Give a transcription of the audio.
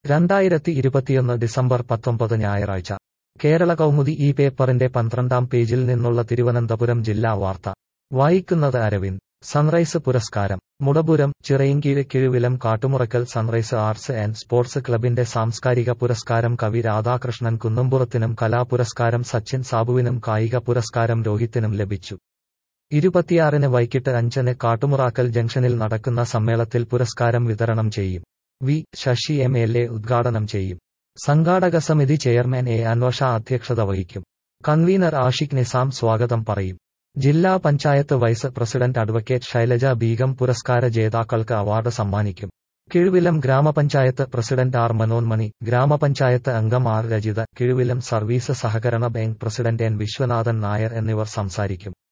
രണ്ടായിരത്തി ഇരുപത്തിയൊന്ന് ഡിസംബർ പത്തൊമ്പത് ഞായറാഴ്ച കേരള കൗമുദി ഈ പേപ്പറിന്റെ പന്ത്രണ്ടാം പേജിൽ നിന്നുള്ള തിരുവനന്തപുരം ജില്ലാ വാർത്ത വായിക്കുന്നത് അരവിന്ദ് സൺറൈസ് പുരസ്കാരം Mudapuram Chirayinkeezhu Kizhuvilam Kattumurakkal sunrise arts and sports ക്ലബിന്റെ സാംസ്കാരിക പുരസ്കാരം കവി രാധാകൃഷ്ണൻ കുന്നംപുറത്തിനും കലാപുരസ്കാരം സച്ചിൻ സാബുവിനും കായിക പുരസ്കാരം രോഹിത്തിനും ലഭിച്ചു ഇരുപത്തിയാറിന് വൈകിട്ട് അഞ്ചിന് കാട്ടുമുറാക്കൽ ജംഗ്ഷനിൽ നടക്കുന്ന സമ്മേളനത്തിൽ പുരസ്കാരം വിതരണം ചെയ്യും V Sasi M L A ഉദ്ഘാടനം ചെയ്യും സംഘാടക സമിതി ചെയർമാൻ എ അൻവഷ അധ്യക്ഷത വഹിക്കും കൺവീനർ ആഷിഖ് നിസാം സ്വാഗതം പറയും ജില്ലാ panchayat vice president advocate Shailaja Beegum പുരസ്കാര ജേതാക്കൾക്ക് അവാർഡ് സമ്മാനിക്കും കിഴുവിലം ഗ്രാമപഞ്ചായത്ത് പ്രസിഡന്റ് ആർ മനോന്മണി ഗ്രാമപഞ്ചായത്ത് അംഗം ആർ രജിത കിഴുവിലം സർവീസ് സഹകരണ bank president N Viswanathan Nair എന്നിവർ സംസാരിക്കും